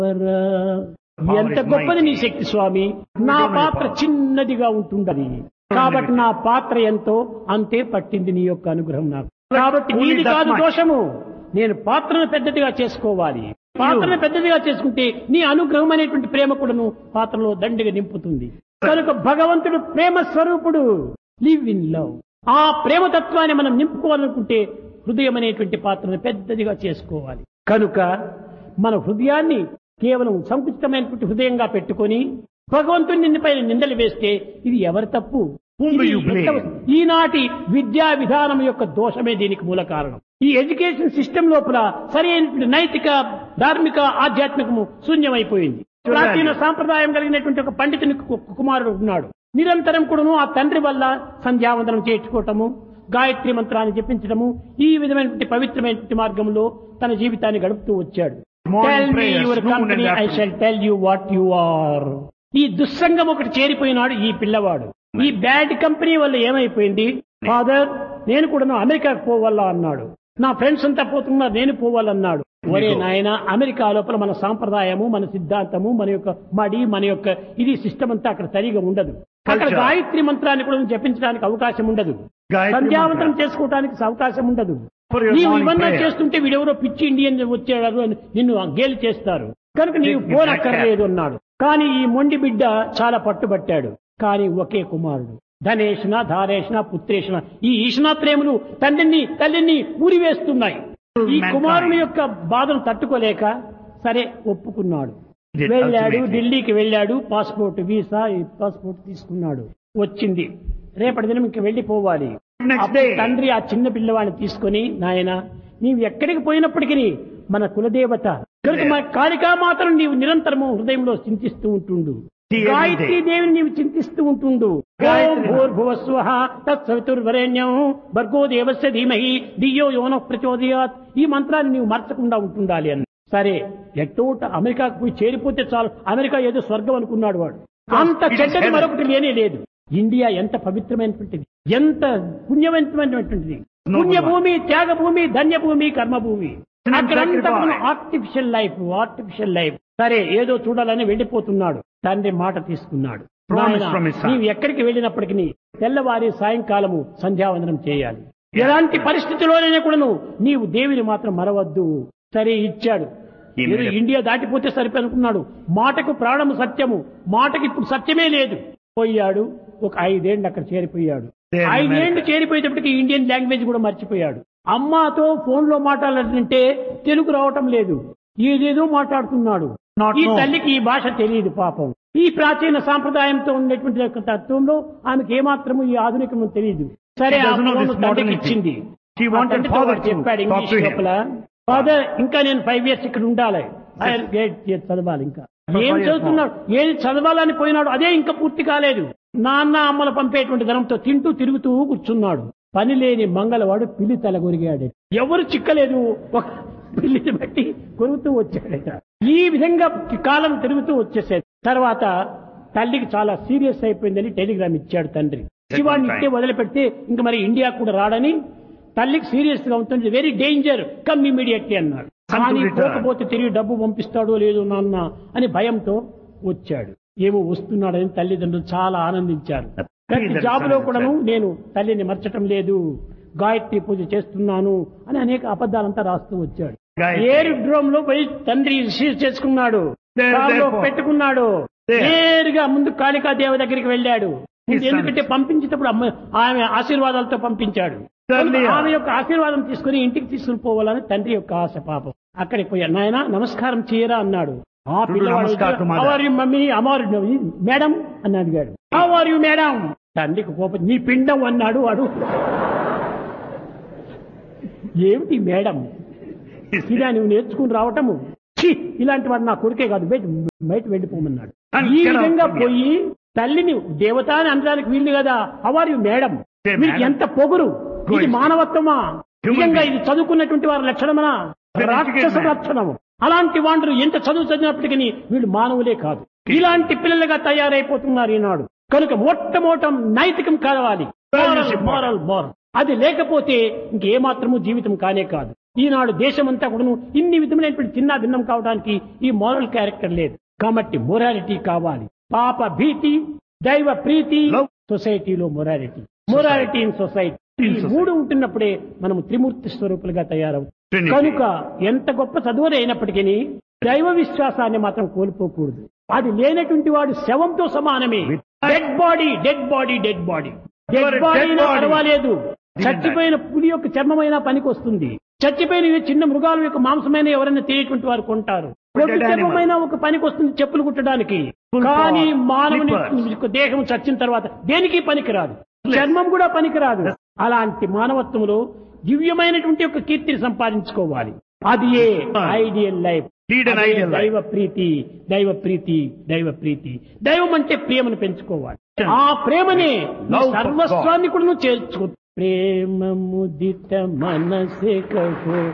ఎంత గొప్పది నీ శక్తి స్వామి నా పాత్ర చిన్నదిగా ఉంటుండది కాబట్టి నా పాత్ర ఎంతో అంతే పట్టింది నీ యొక్క అనుగ్రహం నాకు కాబట్టి Only నీది that కాదు much. దోషము నేను పాత్రను పెద్దదిగా చేసుకోవాలి పాత్రను పెద్దదిగా చేసుకుంటే నీ అనుగ్రహం అనేటువంటి ప్రేమ కూడాను పాత్రలో దండిగా నింపుతుంది కనుక భగవంతుడు ప్రేమ స్వరూపుడు లివ్ ఇన్ లవ్ ఆ ప్రేమ తత్వాన్ని మనం నింపుకోవాలనుకుంటే హృదయం అనేటువంటి పాత్రను పెద్దదిగా చేసుకోవాలి కనుక మన హృదయాన్ని కేవలం సంకుచితమైనటువంటి హృదయంగా పెట్టుకొని భగవంతుని నిన్ను పైన నిందలు వేస్తే ఇది ఎవరి తప్పు Whom do ఇది you blame? ఎంత- ఈనాటి విద్యా విధానం యొక్క దోషమే దీనికి మూల కారణం ఈ ఎడ్యుకేషన్ సిస్టమ్ లోపల సరైనటువంటి నైతిక ధార్మిక ఆధ్యాత్మికము శూన్యమైపోయింది ప్రాచీన సాంప్రదాయం కలిగినటువంటి ఒక పండితుని కు- కుమారుడు ఉన్నాడు నిరంతరం కూడాను ఆ తండ్రి వల్ల సంధ్యావందనం చేర్చుకోవటము గాయత్రి మంత్రాన్ని జపించడము ఈ విధమైనటువంటి పవిత్రమైనటువంటి మార్గంలో తన జీవితాన్ని గడుపుతూ వచ్చాడు Morning Tell me prayers, your noon and company, I afternoon. shall tell you what you are. ఈ దుస్సంగం ఒకటి చేరిపోయినాడు ఈ పిల్లవాడు ఈ బ్యాడ్ కంపెనీ వల్ల ఏమైపోయింది ఫాదర్ నేను కూడా అమెరికాకు పోవాలా అన్నాడు నా ఫ్రెండ్స్ అంతా పోతున్నారు నేను పోవాలన్నాడు ఒరే నాయన అమెరికా లోపల మన సాంప్రదాయము మన సిద్ధాంతము మన యొక్క మడి మన యొక్క ఇది సిస్టమ్ అంతా అక్కడ సరిగా ఉండదు అక్కడ Culture. గాయత్రి మంత్రాన్ని కూడా జపించడానికి అవకాశం ఉండదు గాయత్రి సంధ్యావంతనం మంత్రం. చేసుకోవడానికి అవకాశం ఉండదు For your నీవు morning ఇవన్నీ prayer. చేస్తుంటే వీడెవరో పిచ్చి ఇండియన్ వచ్చాడు అని నిన్ను గేలి చేస్తారు కనుక నీవు Take me పోనక్కర్లేదు అన్నాడు కానీ ఈ మొండి బిడ్డ చాలా పట్టుబట్టాడు కానీ ఒకే కుమారుడు ధనేషణ ధారేషణ పుత్రేషణ ఈ ఈశనాత్రేములు తండ్రిని తల్లిని ఊరివేస్తున్నాయి ఈ Mankind. కుమారుని యొక్క బాధను తట్టుకోలేక సరే ఒప్పుకున్నాడు Did వెళ్ళాడు ultimately. ఢిల్లీకి వెళ్ళాడు పాస్పోర్ట్ వీసా ఈ పాస్పోర్ట్ తీసుకున్నాడు వచ్చింది రేపటి దినం ఇంక వెళ్ళిపోవాలి Next అప్పుడు day. తండ్రి ఆ చిన్న పిల్లవాడిని తీసుకొని నాయన నీవు ఎక్కడికి పోయినప్పటికీ మన కులదేవత కనుక మన కాళికామాతను నీవు నిరంతరము హృదయంలో చింతిస్తూ ఉంటుండు See every గాయత్రీ day. దేవిని నీవు చింతిస్తూ ఉంటుండు గాయత్రి. భూర్భువస్వ తత్సవితుర్వరేణ్యం భర్గో దేవస్య ధీమహి దియో యోన ప్రచోదయాత్ ఈ మంత్రాన్ని నీవు మర్చకుండా ఉంటుండాలి అని సరే ఎట్టోట అమెరికాకు పోయి చేరిపోతే చాలు అమెరికా ఏదో స్వర్గం అనుకున్నాడు వాడు అంత It is చెడ్డది heaven. మరొకటి లేనే లేదు ఇండియా ఎంత పవిత్రమైనటువంటిది ఎంత పుణ్యవంతమైనటువంటిది No పుణ్యభూమి త్యాగభూమి ధన్యభూమి కర్మభూమి An అక్కడంతా exactly right. Artificial life artificial life సరే ఏదో చూడాలని వెళ్ళిపోతున్నాడు తండ్రి మాట తీసుకున్నాడు Promise నాయనా, from his son. నీవు ఎక్కడికి వెళ్ళినప్పటికీ తెల్లవారి సాయంకాలము సంధ్యావందనం చేయాలి ఎలాంటి పరిస్థితిలోనైనా కూడాను నీవు దేవిని మాత్రం మరవద్దు సరే ఇచ్చాడు He ఏదో made a- ఇండియా దాటిపోతే సరిపోనుకున్నాడు మాటకు ప్రాణము సత్యము మాటకి ఇప్పుడు సత్యమే లేదు పోయాడు ఒక ఐదేండ్లు అక్కడ చేరిపోయాడు There in ఐదేండ్లు America. చేరిపోయేటప్పటికి ఇండియన్ లాంగ్వేజ్ కూడా మర్చిపోయాడు అమ్మాతో ఫోన్ లో మాట్లాడాలంటే తెలుగు రావటం లేదు ఏదేదో మాట్లాడుతున్నాడు Not ఈ know. తల్లికి ఈ భాష తెలియదు పాపం ఈ ప్రాచీన సాంప్రదాయంతో ఉండేటువంటి యొక్క తత్వంలో ఆమెకి ఏమాత్రము ఈ ఆధునికము తెలియదు సరే She ఆ doesn't know ఫోన్ this తండ్రికి modernity. ఇచ్చింది She ఆ wanted తండ్రితో father వాడు to చెప్పాడు talk ఇంగ్లీష్ to him. లోపల ఫాదర్ ఇంకా నేను ఫైవ్ ఇయర్స్ ఇక్కడ ఉండాలి హైయర్ గ్రేడ్ చదవాలి ఇంకా For ఏం five years చదువుతున్నాడు ఏది చదవాలని పోయినాడు అదే ఇంకా పూర్తి కాలేదు నాన్న అమ్మలు పంపేటువంటి ధనంతో తింటూ తిరుగుతూ కూర్చున్నాడు పని లేని మంగళవాడు పిల్లి తల కొరిగాడు ఎవరు చిక్కలేదు ఒక పిల్లిని బట్టి కొరుకుతూ వచ్చాడట ఈ విధంగా కాలం తిరుగుతూ వచ్చేసేది తర్వాత తల్లికి చాలా సీరియస్ అయిపోయిందని టెలిగ్రామ్ ఇచ్చాడు తండ్రి శివాన్ని ఇట్టే వదిలిపెడితే ఇంక మరి ఇండియా కూడా రాడని తల్లికి సీరియస్ గా ఉంటుంది వెరీ డేంజర్ కమ్ ఇమీడియట్లీ అన్నాడు Come to కానీ return. పోకపోతే తిరిగి డబ్బు పంపిస్తాడో లేదో నాన్న అని భయంతో వచ్చాడు ఏమో వస్తున్నాడని తల్లిదండ్రులు చాలా ఆనందించారు ప్రతి that జాబ్ లో son కూడాను said. నేను తల్లిని మర్చటం లేదు గాయత్రి పూజ చేస్తున్నాను అని అనేక అబద్ధాలంతా రాస్తూ వచ్చాడు గాయత్రి. ఏరు డ్రోమ్ లో పోయి తండ్రి రిసీవ్ చేసుకున్నాడు There, కారులో therefore. పెట్టుకున్నాడు There. నేరుగా ముందు కాళికా దేవ దగ్గరికి వెళ్ళాడు His son. ఎందుకంటే పంపించేటప్పుడు అమ్మ ఆమె ఆశీర్వాదాలతో పంపించాడు Certainly. కనుక ఆమె యొక్క ఆశీర్వాదం తీసుకుని ఇంటికి తీసుకుని పోవాలని తండ్రి యొక్క ఆశ పాపం అక్కడికి పోయాడు నాయన నమస్కారం చేయరా అన్నాడు ఆ Do పిల్లవాడు namaskar to mother. "How are you, mummy అమారు మేడం అని అడిగాడు హౌ ఆర్ యు మేడం తండ్రికి కోపం నీ పిండం అన్నాడు వాడు ఏమిటి మేడం ఇలా నువ్వు నేర్చుకుని రావటము ఛీ, ఇలాంటి వాడు నా కొడుకే కాదు బయట బయట వెళ్ళిపోమన్నాడు And ఈ get out విధంగా from here. పోయి తల్లిని దేవత అని అనడానికి వీళ్ళు కదా హవర్ యు మేడం Say, వీరికి madam. ఎంత పొగురు Go ఇది easy. మానవత్వమా Human నిజంగా being. ఇది చదువుకున్నటువంటి వారి లక్షణమనా Very రాక్షస educated man. లక్షణము అలాంటి వాళ్ళు ఎంత చదువు చదివినప్పటికీ వీళ్ళు మానవులే కాదు ఇలాంటి పిల్లలుగా తయారైపోతున్నారు ఈనాడు కనుక మొట్టమొదట నైతికం కావాలి Values important. మోరల్ మోరల్ అది లేకపోతే ఇంకేమాత్రము జీవితం కానే కాదు ఈనాడు దేశమంతా కూడాను ఇన్ని విధమైనటువంటి చిన్న భిన్నం కావడానికి ఈ మోరల్ క్యారెక్టర్ లేదు కాబట్టి మొరాలిటీ కావాలి పాప భీతి దైవ ప్రీతి Love. సొసైటీలో మొరాలిటీ మొరాలిటీ ఇన్ సొసైటీ ఈ In society. మూడు ఉంటున్నప్పుడే మనము త్రిమూర్తి స్వరూపులుగా తయారవుతాం Trinity. కనుక ఎంత గొప్ప చదువులు అయినప్పటికీ దైవ విశ్వాసాన్ని మాత్రం కోల్పోకూడదు అది లేనటువంటి వాడు శవంతో సమానమే With- dead body dead body dead body You are dead a body dead అయినా body. పర్వాలేదు Didn't చచ్చిపోయిన పులి యొక్క చర్మమైన పనికి వస్తుంది చచ్చిపోయిన ఈ చిన్న మృగాల యొక్క మాంసమైన ఎవరైనా తెలియటువంటి వారు కొంటారు Dead కొద్ది animal. చర్మమైన ఒక పనికి వస్తుంది చెప్పులు కుట్టడానికి Full కానీ cloth, మానవుని slippers. యొక్క దేహం చచ్చిన తర్వాత దేనికి పనికిరాదు చర్మం కూడా పనికిరాదు అలాంటి మానవత్వంలో దివ్యమైనటువంటి ఒక కీర్తిని సంపాదించుకోవాలి అది a ideal life Lead an అదే ideal life. దైవ ప్రీతి దైవ ప్రీతి దైవ ప్రీతి దైవం అంటే ప్రేమను పెంచుకోవాలి ఆ ప్రేమనే నీ Love of సర్వస్వాన్ని కూడా నువ్వు చేర్చుకో ప్రేమ ముదిత మనసే కహో